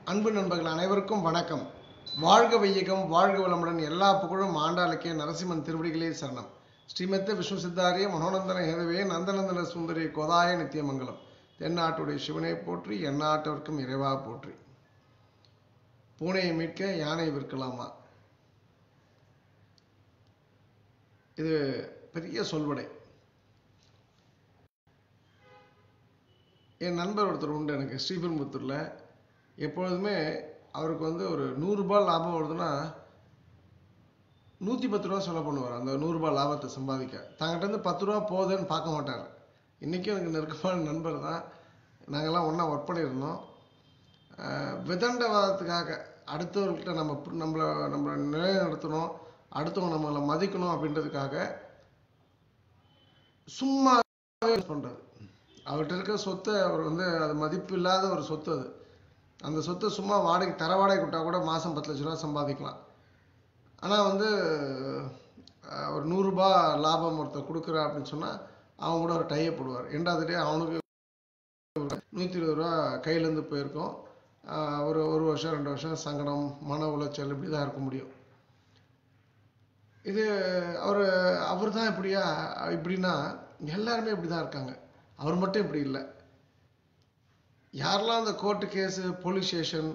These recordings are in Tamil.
அன்பு நண்பர்கள் அனைவருக்கும் வணக்கம் வாழ்க வையகம் வாழ்க வளமுடன் எல்லா புகழும் ஆண்டாளுக்கே நரசிம்மன் திருவடிகளே சரணம் ஸ்ரீமத்த விஷ்ணு சித்தாரிய மனோநந்தன ஹேதவே நந்தநந்தன சுந்தரி கோதாய நித்தியமங்கலம் தென்னாட்டுடைய சிவனை போற்றி எந்நாட்டவர்க்கும் இறைவா போற்றி பூனையை மீட்க யானை விற்கலாமா இது பெரிய சொல்வடை என் நண்பர் ஒருத்தர் உண்டு எனக்கு ஸ்ரீபெரும்புத்தூரில் எப்பொழுதுமே அவருக்கு வந்து ஒரு நூறுரூபா லாபம் வருதுன்னா நூற்றி பத்து ரூபா செலவு பண்ணுவார் அந்த நூறுரூபா லாபத்தை சம்பாதிக்க தங்கிட்ட இருந்து பத்து ரூபா போகுதுன்னு பார்க்க மாட்டார் இன்றைக்கும் எனக்கு நெருக்கமான நண்பர் தான் நாங்கள்லாம் ஒன்றா ஒர்க் பண்ணியிருந்தோம் ஆஹ் விதண்டவாதத்துக்காக அடுத்தவர்கிட்ட நம்ம பு- நம்மளை நம்மளை நிலைநிறுத்தணும் அடுத்தவங்க நம்மளை மதிக்கணும் அப்படின்றதுக்காக சும்மா பண்ணுறது அவர்கிட்ட இருக்க சொத்தை அவர் வந்து அது மதிப்பு இல்லாத ஒரு சொத்து அது அந்த சொத்தை சும்மா வாடகை தர வாடகை விட்டா கூட மாதம் பத்து லட்ச ரூபா சம்பாதிக்கலாம் ஆனால் வந்து அஹ், ஒரு நூறுரூபா லாபம் ஒருத்தர் கொடுக்குற அப்படின்னு சொன்னால் அவங்க கூட ஒரு டையை போடுவார் ரெண்டாவது டே அவனுக்கு நூற்றி இருபது ரூபா கையிலேருந்து போயிருக்கும் அஹ், ஒரு ஒரு வருஷம் ரெண்டு வருஷம் சங்கடம் மன உளைச்சல் இப்படி தான் இருக்க முடியும் இது அவர் அவர் தான் இப்படியா இப்படின்னா எல்லாருமே இப்படி தான் இருக்காங்க அவர் மட்டும் இப்படி இல்லை யாரெல்லாம் அந்த court case police station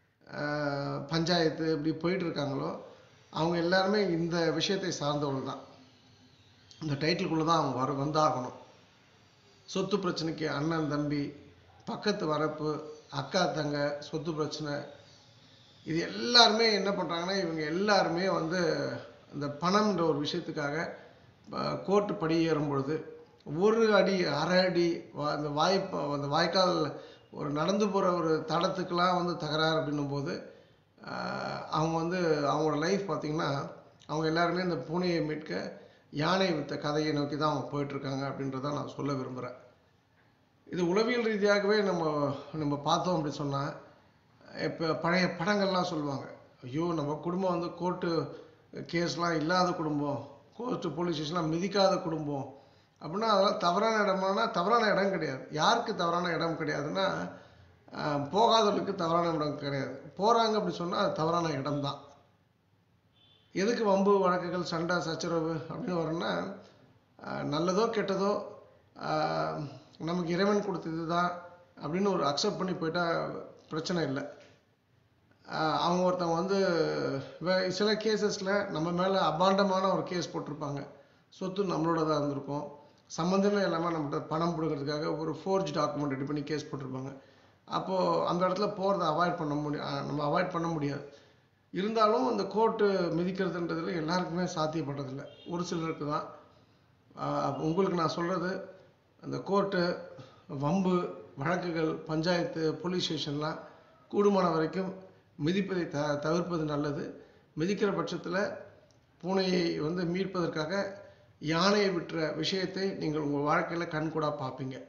panchayat இப்படி போயிட்டு இருக்காங்களோ அவங்க எல்லாருமே இந்த விஷயத்தை சார்ந்தவங்க தான் இந்த டைட்டிலுக்குள்ளே தான் அவங்க வர வந்தாகணும் சொத்து பிரச்சனைக்கு அண்ணன் தம்பி பக்கத்து வரப்பு அக்கா தங்க சொத்து பிரச்சனை இது எல்லாருமே என்ன பண்ணுறாங்கன்னா இவங்க எல்லாருமே வந்து இந்த பணம்ன்ற ஒரு விஷயத்துக்காக கோர்ட்டு படி ஏறும் பொழுது ஒரு அடி அரை அடி வா- அந்த வாய்ப்பு அந்த வாய்க்கால் ஒரு நடந்து போகிற ஒரு தடத்துக்கெல்லாம் வந்து தகராறு அப்படின்னும் போது ஆஹ், அவங்க வந்து அவங்களோட லைஃப் பார்த்திங்கன்னா அவங்க எல்லாருமே இந்த பூனையை மீட்க யானை வித்த கதையை நோக்கி தான் அவங்க போயிட்டுருக்காங்க அப்படின்றத நான் சொல்ல விரும்புகிறேன் இது உளவியல் ரீதியாகவே நம்ம நம்ம பார்த்தோம் அப்படி சொன்னால் இப்போ பழைய படங்கள்லாம் சொல்லுவாங்க ஐயோ நம்ம குடும்பம் வந்து கோர்ட்டு கேஸ்லாம் இல்லாத குடும்பம் கோர்ட்டு போலீஸ் ஸ்டேஷன்லாம் மிதிக்காத குடும்பம் அப்படின்னா அதெல்லாம் தவறான இடமானா தவறான இடம் கிடையாது யாருக்கு தவறான இடம் கிடையாதுன்னா ஆஹ், போகாதவர்களுக்கு தவறான இடம் கிடையாது போகிறாங்க அப்படி சொன்னால் அது தவறான இடம்தான் எதுக்கு வம்பு வழக்குகள் சண்டை சச்சரவு அப்படின்னு வரும்னா ஆஹ், நல்லதோ கெட்டதோ ஆஹ், நமக்கு இறைவன் கொடுத்தது தான் அப்படின்னு ஒரு அக்செப்ட் பண்ணி போயிட்டா பிரச்சனை இல்லை ஆஹ், அவங்க ஒருத்தவங்க வந்து வே- சில கேசஸில் நம்ம மேலே அபாண்டமான ஒரு கேஸ் போட்டிருப்பாங்க சொத்து நம்மளோடதாக இருந்திருக்கும் சம்மந்தமே இல்லாமல் நம்மகிட்ட பணம் கொடுக்கறதுக்காக ஒரு ஃபோர்ஜ் டாக்குமெண்ட் ரெடி பண்ணி கேஸ் போட்டிருப்பாங்க அப்போது அந்த இடத்துல போகிறத அவாய்ட் பண்ண முடியும் நம்ம அவாய்ட் பண்ண முடியாது இருந்தாலும் அந்த கோர்ட்டு மிதிக்கிறதுன்றதுல எல்லாருக்குமே சாத்தியப்படுறதில்ல ஒரு சிலருக்கு தான் ஆஹ் உங்களுக்கு நான் சொல்கிறது அந்த கோர்ட்டு வம்பு வழக்குகள் பஞ்சாயத்து போலீஸ் ஸ்டேஷன்லாம் கூடுமான வரைக்கும் மிதிப்பதை த தவிர்ப்பது நல்லது மிதிக்கிற பட்சத்தில் பூனையை வந்து மீட்பதற்காக யானையை விட்டுற விஷயத்தை நீங்கள் உங்கள் வாழ்க்கையில் கண்கூடாக பார்ப்பீங்க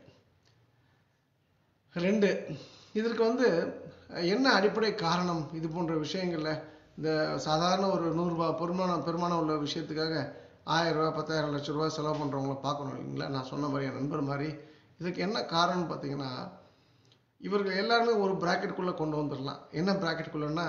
ரெண்டு இதற்கு வந்து அஹ், என்ன அடிப்படை காரணம் இது போன்ற விஷயங்கள்ல இந்த சாதாரண ஒரு நூறுரூபா பெருமானம் பெருமானம் உள்ள விஷயத்துக்காக ஆயிரம் ரூபா பத்தாயிரம் லட்சம் ரூபா செலவு பண்ணுறவங்கள பார்க்கணும் இல்லைங்களா நான் சொன்ன மாதிரி என் நண்பர் மாதிரி இதுக்கு என்ன காரணம்னு பார்த்தீங்கன்னா இவர்கள் எல்லாருமே ஒரு ப்ராக்கெட்டுக்குள்ளே கொண்டு வந்துடலாம் என்ன ப்ராக்கெட்டுக்குள்ளேன்னா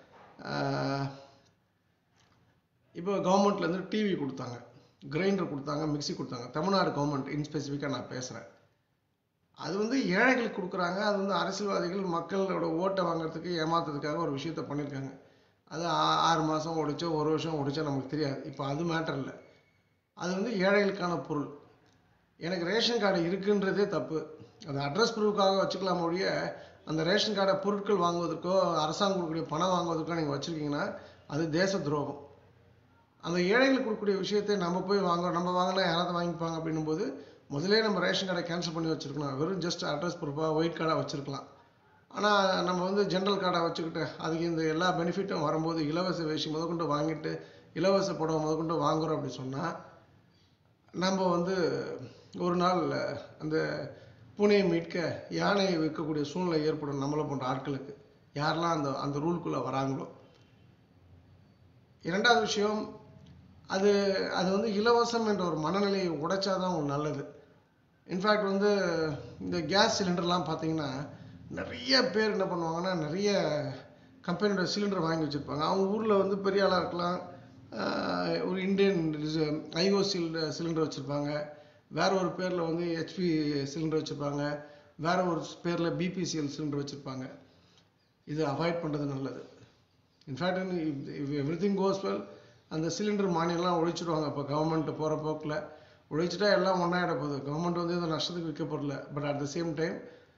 இப்போ கவர்மெண்ட்லேருந்து டிவி கொடுத்தாங்க கிரைண்டர் கொடுத்தாங்க மிக்ஸி கொடுத்தாங்க தமிழ்நாடு கவர்மெண்ட் இன்ஸ்பெசிஃபிக்காக நான் பேசுகிறேன் அது வந்து ஏழைகளுக்கு கொடுக்குறாங்க அது வந்து அரசியல்வாதிகள் மக்களோட ஓட்டை வாங்குறதுக்கு ஏமாத்துறதுக்காக ஒரு விஷயத்த பண்ணியிருக்காங்க அது ஆ- ஆறு மாதம் ஓடிச்சோ ஒரு வருஷம் ஓடிச்சோ நமக்கு தெரியாது இப்போ அது மேட்டர் இல்லை அது வந்து ஏழைகளுக்கான பொருள் எனக்கு ரேஷன் கார்டு இருக்குன்றதே தப்பு அது அட்ரஸ் ப்ரூஃப்காக வச்சுக்கலாம் ஒழிய அந்த ரேஷன் கார்டை பொருட்கள் வாங்குவதற்கோ அரசாங்கம் கொடுக்கக்கூடிய பணம் வாங்குவதற்கோ நீங்கள் வச்சுருக்கீங்கன்னா அது தேச துரோகம் அந்த ஏழைகளுக்கு கொடுக்கக்கூடிய விஷயத்தை நம்ம போய் வாங்குறோம் நம்ம வாங்கினா யாராவது வாங்கிப்பாங்க அப்படின்னும் போது முதல்ல நம்ம ரேஷன் கார்டை கேன்சல் பண்ணி வச்சிருக்கணும் வெறும் ஜஸ்ட் அட்ரஸ் ப்ரூஃபாக ஒயிட் கார்டாக வச்சிருக்கலாம் ஆனால் நம்ம வந்து ஜென்ரல் கார்டை வச்சுக்கிட்டு அதுக்கு இந்த எல்லா பெனிஃபிட்டும் வரும்போது இலவச வேஷ்டி முதற்கொண்டு வாங்கிட்டு இலவச புடவை முதற்கொண்டு வாங்குறோம் அப்படின்னு சொன்னால் நம்ம வந்து ஒரு நாள் அந்த பூனையை மீட்க யானையை விற்கக்கூடிய சூழ்நிலை ஏற்படும் நம்மளை போன்ற ஆட்களுக்கு யாரெல்லாம் அந்த அந்த ரூலுக்குள்ளே வராங்களோ இரண்டாவது விஷயம் அது அது வந்து இலவசம் என்ற ஒரு மனநிலையை உடைச்சாதான் உங்களுக்கு நல்லது இன்ஃபேக்ட் வந்து இந்த கேஸ் சிலிண்டர்லாம் பார்த்தீங்கன்னா நிறைய பேர் என்ன பண்ணுவாங்கன்னா நிறைய கம்பெனியோட சிலிண்டர் வாங்கி வச்சுருப்பாங்க அவங்க ஊரில் வந்து பெரிய ஆளாக இருக்கலாம் ஆஹ் ஒரு இந்தியன் ஐஓ சிலிண்டர் சிலிண்டர் வச்சுருப்பாங்க வேற ஒரு பேரில் வந்து ஹெச்பி சிலிண்டர் வச்சுருப்பாங்க வேற ஒரு பேரில் பிபிசிஎல் சிலிண்டர் வச்சுருப்பாங்க இதை அவாய்ட் பண்ணுறது நல்லது in fact everything goes well அந்த சிலிண்டர் மானியம்லாம் ஒழிச்சிடுவாங்க இப்போ கவர்மெண்ட் போகிற போக்கில் ஒழிச்சிட்டா எல்லாம் ஒன்றாயிட போகுது கவர்மெண்ட் வந்து இந்த நஷ்டத்துக்கு விற்க போகிறல but at the same time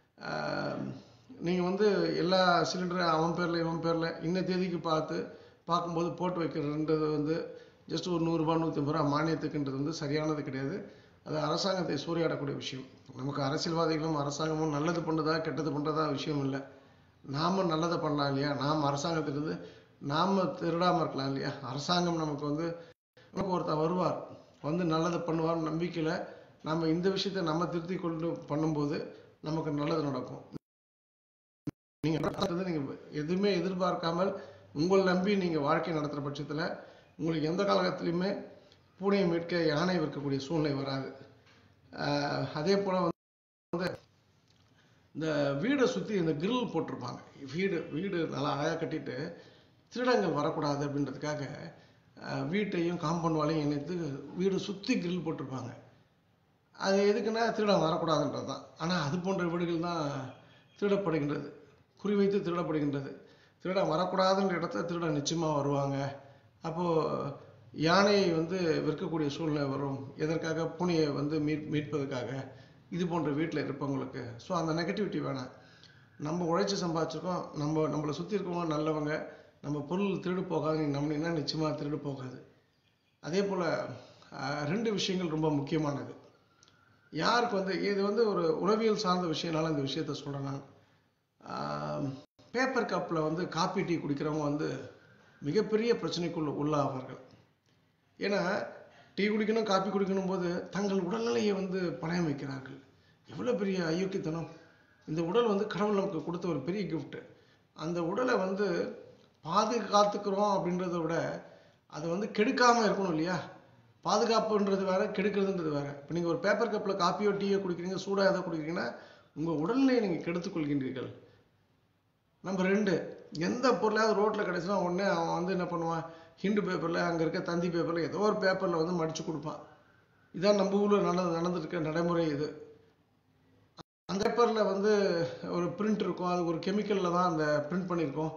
நீங்கள் வந்து எல்லா சிலிண்டரும் அவன் பேரில் இவன் பேரில் இன்ன தேதிக்கு பார்த்து பார்க்கும்போது போட்டு வைக்கிறதுன்றது வந்து ஜஸ்ட் ஒரு நூறுரூபா நூற்றி ஐம்பது ரூபா மானியத்துக்குன்றது வந்து சரியானது கிடையாது அது அரசாங்கத்தை சூறையாடக்கூடிய விஷயம் நமக்கு அரசியல்வாதிகளும் அரசாங்கமும் நல்லது பண்ணுறதா கெட்டது பண்ணுறதா விஷயம் இல்லை நாம நல்லதை பண்ணலாம் இல்லையா நாம் அரசாங்கத்திலிருந்து நாம திருடாமல் இருக்கலாம் இல்லையா அரசாங்கம் நமக்கு வந்து நமக்கு ஒருத்தர் வருவார் வந்து நல்லதை பண்ணுவார் நம்பிக்கையில் நம்ம இந்த விஷயத்தை நம்ம திருத்தி கொண்டு பண்ணும்போது நமக்கு நல்லது நடக்கும் நீங்கள் நீங்கள் எதுவுமே எதிர்பார்க்காமல் உங்களை நம்பி நீங்கள் வாழ்க்கை நடத்துகிற பட்சத்தில் உங்களுக்கு எந்த காலகட்டத்திலையுமே பூனையை மீட்க யானை விற்கக்கூடிய சூழ்நிலை வராது ஆஹ் அதே போல் வந்து இந்த வீடை சுற்றி இந்த கிரில் போட்டிருப்பாங்க வீடு வீடு நல்லா அழகாக கட்டிட்டு திருடங்கள் வரக்கூடாது அப்படின்றதுக்காக ஆஹ் வீட்டையும் காம்பவுண்ட் வாலையும் இணைத்து வீடு சுற்றி கிரில் போட்டிருப்பாங்க அது எதுக்குன்னா திருடன் வரக்கூடாதுன்றது தான் ஆனால் அது போன்ற வீடுகள் தான் திருடப்படுகின்றது குறிவைத்து திருடப்படுகின்றது திருடன் வரக்கூடாதுன்ற இடத்துல திருடன் நிச்சயமாக வருவாங்க அப்போது யானையை வந்து விற்கக்கூடிய சூழ்நிலை வரும் எதற்காக பூனையை வந்து மீட் மீட்பதற்காக இது போன்ற வீட்டில் இருப்பவங்களுக்கு ஸோ அந்த நெகட்டிவிட்டி வேணாம் நம்ம உழைச்சி சம்பாதிச்சிருக்கோம் நம்ம நம்மளை சுற்றி இருக்கவங்க நல்லவங்க நம்ம பொருள் திருடு போகாது நீங்கள் நம்பினீங்கன்னா நிச்சயமாக திருடு போகாது அதே போல் ரெண்டு விஷயங்கள் ரொம்ப முக்கியமானது யாருக்கு வந்து இது வந்து ஒரு உளவியல் சார்ந்த விஷயம்னால இந்த விஷயத்த சொல்கிறேன் நான் பேப்பர் கப்பில் வந்து காப்பி டீ குடிக்கிறவங்க வந்து மிகப்பெரிய பிரச்சனைக்குள் உள்ளாவார்கள் ஏன்னா டீ குடிக்கணும் காப்பி குடிக்கணும் போது தங்கள் உடல்நிலையை வந்து பணயம் வைக்கிறார்கள் எவ்வளோ பெரிய அயோக்கியத்தனம் இந்த உடல் வந்து கடவுள் நமக்கு கொடுத்த ஒரு பெரிய gift அந்த உடலை வந்து பாதுகாத்துக்கிறோம் அப்படின்றத விட அதை வந்து கெடுக்காம இருக்கணும் இல்லையா பாதுகாப்புன்றது வேற கெடுக்கிறதுன்றது வேற இப்போ நீங்கள் ஒரு பேப்பர் கப்பில் காப்பியோ டீயோ குடிக்கிறீங்க சூடாக ஏதோ குடிக்கிறீங்கன்னா உங்கள் உடல்நிலையை நீங்கள் கெடுத்துக் கொள்கின்றீர்கள் நம்பர் ரெண்டு எந்த பொருளாவது ரோட்டில் கிடைச்சுன்னா உடனே அவன் வந்து என்ன பண்ணுவான் ஹிண்டு பேப்பரில் அங்கே இருக்க தந்தி பேப்பரில் ஏதோ ஒரு பேப்பரில் வந்து மடிச்சு கொடுப்பான் இதான் நம்ம ஊரில் நடந்து நடந்துருக்க நடைமுறை இது அந்த பேப்பரில் வந்து ஒரு பிரிண்ட் இருக்கும் அது ஒரு கெமிக்கலில் தான் அந்த பிரிண்ட் பண்ணியிருக்கோம்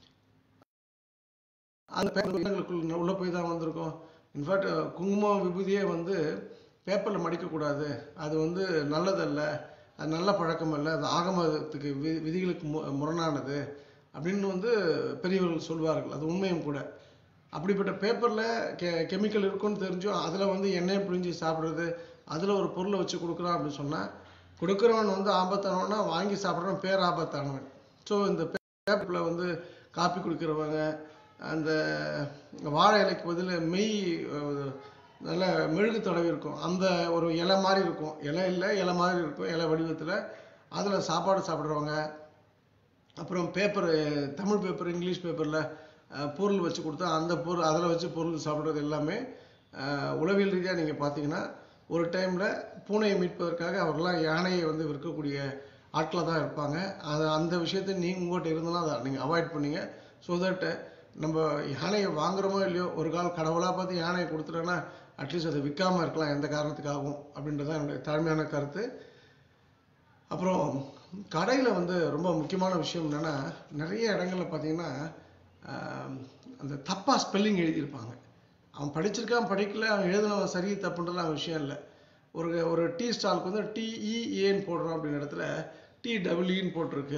அந்த பேப்பர்களுக்குள்ள உள்ளே போய் தான் வந்திருக்கும் இன்ஃபேக்ட் குங்குமம் விபூதியே வந்து பேப்பரில் மடிக்கக்கூடாது அது வந்து நல்லதல்ல அது நல்ல பழக்கம் அல்ல அது ஆகமத்துக்கு வி விதிகளுக்கு மு முரணானது அப்படின்னு வந்து பெரியவர்கள் சொல்வார்கள் அது உண்மையும் கூட அப்படிப்பட்ட பேப்பரில் கெ கெமிக்கல் இருக்குன்னு தெரிஞ்சும் அதில் வந்து எண்ணெயை பிழிஞ்சு சாப்பிட்றது அதில் ஒரு பொருளை வச்சு கொடுக்குறான் அப்படின்னு சொன்னால் கொடுக்குறவன் வந்து ஆபத்தானவனா வாங்கி சாப்பிட்றவன் பேர் ஆபத்தானவன் ஸோ இந்த பேப்பரில் வந்து காப்பி குடிக்கிறவங்க அந்த வாழை இலைக்கு பதில் மெய் அஹ், நல்ல மெழுகு தடவி இருக்கும் அந்த ஒரு இலை மாதிரி இருக்கும் இலை இல்லை இலை மாதிரி இருக்கும் இலை வடிவத்தில் அதில் சாப்பாடு சாப்பிட்றவங்க அப்புறம் பேப்பர் தமிழ் பேப்பர் இங்கிலீஷ் பேப்பரில் பொருள் வச்சு கொடுத்தா அந்த பொருள் அதில் வச்சு பொருள் சாப்பிட்றது எல்லாமே அஹ், உளவியல் ரீதியாக நீங்கள் பார்த்தீங்கன்னா ஒரு டைமில் பூனையை மீட்பதற்காக அவர்களாம் யானையை வந்து விற்கக்கூடிய ஆட்களாக தான் இருப்பாங்க அது அந்த விஷயத்தை நீங்கள் உங்கள்கிட்ட இருந்தனா அதை நீங்கள் அவாய்ட் பண்ணீங்க ஸோ தட் நம்ம யானையை வாங்குறோமோ இல்லையோ ஒரு கால் கடவுளாக பார்த்து யானையை கொடுத்துட்டோன்னா அட்லீஸ்ட் அதை விற்காம இருக்கலாம் எந்த காரணத்துக்காகவும் அப்படின்றது தான் என்னுடைய தாழ்மையான கருத்து அப்புறம் கடையில் வந்து ரொம்ப முக்கியமான விஷயம் என்னென்னா நிறைய இடங்கள்ல பார்த்தீங்கன்னா ஆம், அந்த தப்பாக ஸ்பெல்லிங் எழுதியிருப்பாங்க அவன் படிச்சிருக்கான் படிக்கல அவன் எழுதினவன் சரி தப்புன்றதுலாம் விஷயம் இல்லை ஒரு ஒரு டீ ஸ்டாலுக்கு வந்து டிஇஏன்னு போடுறோம் அப்படின்ற இடத்துல டி டபிள்யூன்னு போட்டிருக்கு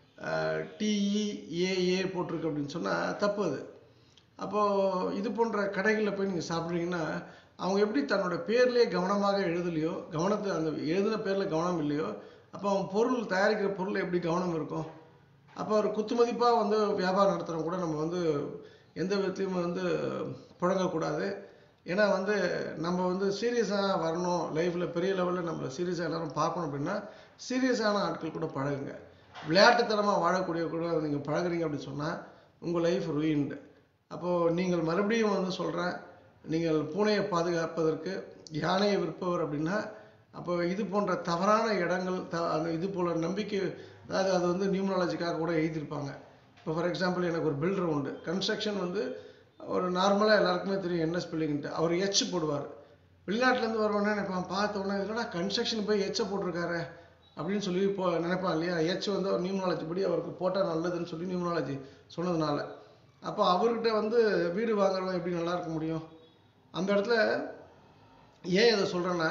டிஇஏஏ போட்டிருக்கு அப்படின்னு சொன்னால் தப்பு அது அப்போது இது போன்ற கடைகளில் போய் நீங்கள் சாப்பிட்றீங்கன்னா அவங்க எப்படி தன்னோட பேர்லேயே கவனமாக எழுதலையோ கவனத்தை அந்த எழுதின பேரில் கவனம் இல்லையோ அப்போ அவன் பொருள் தயாரிக்கிற பொருள் எப்படி கவனம் இருக்கும் அப்போ ஒரு குத்துமதிப்பாக வந்து வியாபாரம் நடத்துகிறவங்க கூட நம்ம வந்து எந்த விதத்துலையும் வந்து புழங்கக்கூடாது ஏன்னா வந்து நம்ம வந்து சீரியஸாக வரணும் லைஃப்பில் பெரிய லெவலில் நம்மளை சீரியஸாக எல்லாரும் பார்க்கணும் அப்படின்னா சீரியஸான ஆட்கள் கூட பழகுங்க விளையாட்டுத்தனமாக வாழக்கூடிய கூட நீங்கள் பழகுறீங்க அப்படின்னு சொன்னால் உங்கள் லைஃப் ruined அப்போது நீங்கள் மறுபடியும் வந்து சொல்கிறேன் நீங்கள் பூனையை பாதுகாப்பதற்கு யானையை விற்பவர் அப்படின்னா அப்போ இது போன்ற தவறான இடங்கள் த அந்த இது போல நம்பிக்கை அதாவது அது வந்து நியூமராலஜிக்காக கூட எழுதியிருப்பாங்க இப்போ ஃபார் எக்ஸாம்பிள் எனக்கு ஒரு பில்டர் உண்டு கன்ஸ்ட்ரக்ஷன் வந்து ஒரு நார்மலாக எல்லாருக்குமே தெரியும் என்ன ஸ்பெல்லிங்ட்டு அவர் எச் போடுவார் வெளிநாட்டிலேருந்து வருவானே நினைப்பான் பார்த்த உடனே இல்லைடா கன்ஸ்ட்ரக்ஷன் போய் எச்சை போட்டிருக்காரு அப்படின்னு சொல்லி போ நினைப்பான் இல்லையா எச் வந்து அவர் நியூமராலஜி படி அவருக்கு போட்டால் நல்லதுன்னு சொல்லி நியூமராலஜி சொன்னதுனால அப்போ அவர்கிட்ட வந்து வீடு வாங்குறவங்க எப்படி நல்லா இருக்க முடியும் அந்த இடத்துல ஏன் இதை சொல்கிறேன்னா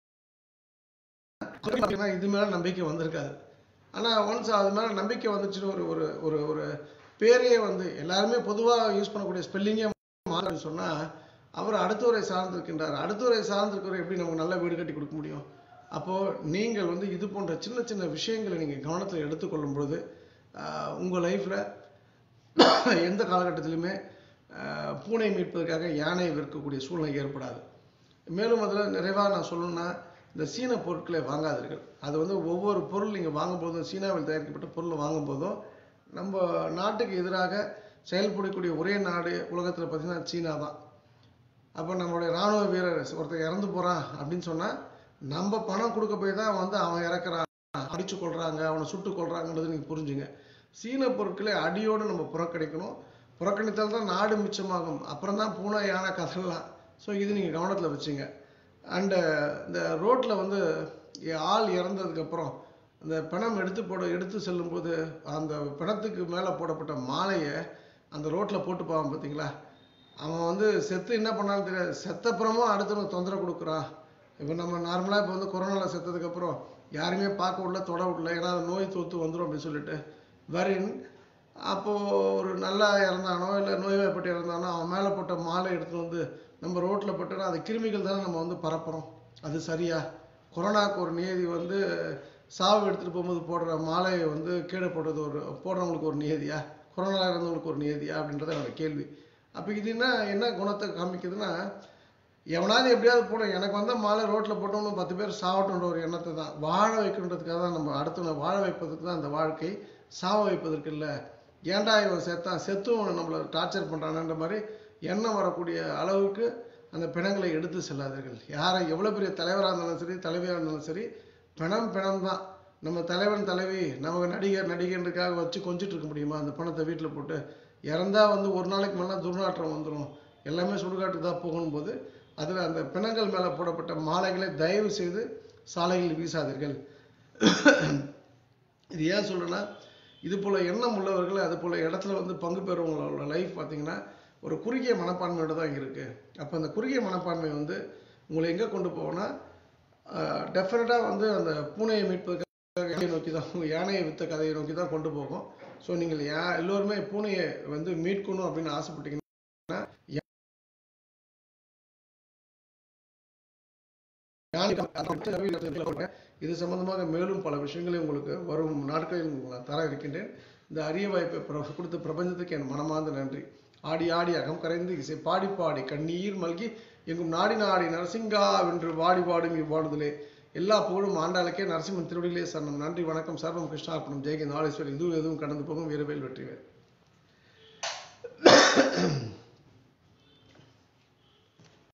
இது மேலே நம்பிக்கை வந்திருக்காது ஆனால் ஒன்ஸ் அது மேலே நம்பிக்கை வந்துச்சுன்னு ஒரு ஒரு ஒரு ஒரு பேரே வந்து எல்லாருமே பொதுவாக யூஸ் பண்ணக்கூடிய ஸ்பெல்லிங்கே மாறுன்னு சொன்னால் அவர் அடுத்தவரை சார்ந்திருக்கின்றார் அடுத்தவரை சார்ந்திருக்கிறவர் எப்படி நமக்கு நல்ல வீடு கட்டி கொடுக்க முடியும் அப்போது நீங்கள் வந்து இது போன்ற சின்ன சின்ன விஷயங்களை நீங்கள் கவனத்தில் எடுத்துக்கொள்ளும் பொழுது உங்கள் லைஃப்பில் எந்த காலகட்டத்திலுமே ஆஹ், பூனை மீட்பதற்காக யானையை விற்கக்கூடிய சூழ்நிலை ஏற்படாது மேலும் அதில் நிறைவாக நான் சொல்லணும்னா இந்த சீன பொருட்களை வாங்காதீர்கள் அது வந்து ஒவ்வொரு பொருள் நீங்கள் வாங்கும்போதும் சீனாவில் தயாரிக்கப்பட்ட பொருள் வாங்கும்போதும் நம்ம நாட்டுக்கு எதிராக செயல்படக்கூடிய ஒரே நாடு உலகத்தில் பார்த்தீங்கன்னா சீனா தான் அப்போ நம்மளுடைய ராணுவ வீரர் ஒருத்தர் இறந்து போகிறான் அப்படின்னு சொன்னால் நம்ம பணம் கொடுக்க போய் தான் வந்து அவன் இறக்குறான் அடிச்சு கொள்றாங்க அவனை சுட்டு கொள்றாங்கன்றது நீங்கள் புரிஞ்சுங்க சீன பொருட்களை அடியோடு நம்ம புறக்கணிக்கணும் புறக்கணித்தால் தான் நாடு மிச்சமாகும் அப்புறம் தான் பூனை யானை கதறலாம் ஸோ இது நீங்கள் கவனத்தில் வச்சுங்க அண்டு இந்த ரோட்டில் வந்து ஆள் இறந்ததுக்கப்புறம் அந்த பிணம் எடுத்து போட எடுத்து செல்லும்போது அந்த பிணத்துக்கு மேலே போடப்பட்ட மாலையை அந்த ரோட்டில் போட்டு போவான் பார்த்தீங்களா அவன் வந்து செத்து என்ன பண்ணான்னு தெரியாது செத்தப்புறமும் அடுத்தவனுக்கு தொந்தரவு கொடுக்குறான் இப்போ நம்ம நார்மலாக இப்போ வந்து கொரோனாவில் செத்ததுக்கப்புறம் யாருமே பார்க்க விடல தொட விடல ஏன்னா அது நோய் தொத்து வந்துடும் அப்படின்னு சொல்லிட்டு வரின் அப்போது ஒரு நல்லா இறந்தானோ இல்லை நோய்வாய்ப்பட்டு இறந்தானோ அவன் மேலே போட்ட மாலை எடுத்துட்டு வந்து நம்ம ரோட்டில் போட்டோன்னா அது கிருமிகள் தானே நம்ம வந்து பரப்புகிறோம் அது சரியா கொரோனாக்கு ஒரு நியதி வந்து சாவு எடுத்துகிட்டு போகும்போது போடுற மாலையை வந்து கீழே போடுறது ஒரு போடுறவங்களுக்கு ஒரு நியதியா கொரோனா இறந்தவங்களுக்கு ஒரு நியதியா அப்படின்றத என்னோட கேள்வி அப்போ இது என்ன என்ன குணத்தை காமிக்குதுன்னா எவனாவது எப்படியாவது போடும் எனக்கு வந்த மாலை ரோட்டில் போட்டோம்னு பத்து பேர் சாவட்டுன்ற ஒரு எண்ணத்தை தான் வாழ வைக்கணுன்றதுக்காக தான் நம்ம அடுத்தவனை வாழ வைப்பதற்கு தான் அந்த வாழ்க்கை சாவ வைப்பதற்கு இல்லை ஏன்டா இவன் செத்தான் செத்தும் அவனை நம்மளை டார்ச்சர் பண்ணுறானன்ற மாதிரி எண்ணம் வரக்கூடிய அளவுக்கு அந்த பிணங்களை எடுத்து செல்லாதீர்கள் யாரை எவ்வளோ பெரிய தலைவராக இருந்தாலும் சரி தலைவியாக இருந்தாலும் சரி பிணம் பிணம் தான் நம்ம தலைவன் தலைவி நம்ம நடிகர் நடிகன்றதுக்காக வச்சு கொஞ்சிட்டு இருக்க முடியுமா அந்த பணத்தை வீட்டில் போட்டு இறந்தா வந்து ஒரு நாளைக்கு மேலே துர்நாற்றம் வந்துடும் எல்லாமே சுடுகாட்டுக்கு தான் போகணும் போது அதில் அந்த பிணங்கள் மேலே போடப்பட்ட மாலைகளை தயவு செய்து சாலைகளில் வீசாதீர்கள் இது ஏன் சொல்றேன்னா இது போல எண்ணம் உள்ளவர்கள் அது போல இடத்துல வந்து பங்கு பெறுவங்களோட லைஃப் பார்த்தீங்கன்னா ஒரு குறுகிய மனப்பான்மையோட தான் இருக்கு அப்போ அந்த குறுகிய மனப்பான்மை வந்து உங்களை எங்கே கொண்டு போவோம்னா டெஃபினட்டாக வந்து அந்த பூனையை மீட்பதற்காக யானையை நோக்கி தான் யானையை வித்த கதையை நோக்கி தான் கொண்டு போகும் ஸோ நீங்கள் யா எல்லோருமே பூனையை வந்து மீட்கணும் அப்படின்னு ஆசைப்பட்டீங்கன்னா யானை இது சம்பந்தமாக மேலும் பல விஷயங்களை உங்களுக்கு வரும் நாட்களில் நான் தர இருக்கின்றேன் இந்த அரிய வாய்ப்பை பிர- கொடுத்த பிரபஞ்சத்துக்கு என் மனமார்ந்த நன்றி ஆடி ஆடி அகம் கரைந்து இசை பாடி பாடி கண்ணீர் மல்கி எங்கும் நாடி நாடி நரசிங்கா வென்று வாடி பாடும் இவ்வாடுதலே எல்லா புகழும் ஆண்டாளுக்கே நரசிம்மன் திருவடிகளே சரணம் நன்றி வணக்கம் சர்வம் கிருஷ்ணார்ப்பணம் ஜெயகிந்த் ஆலேஸ்வரி இதுவும் எதுவும் கடந்து போகும் வீரவேல் வெற்றிவேல்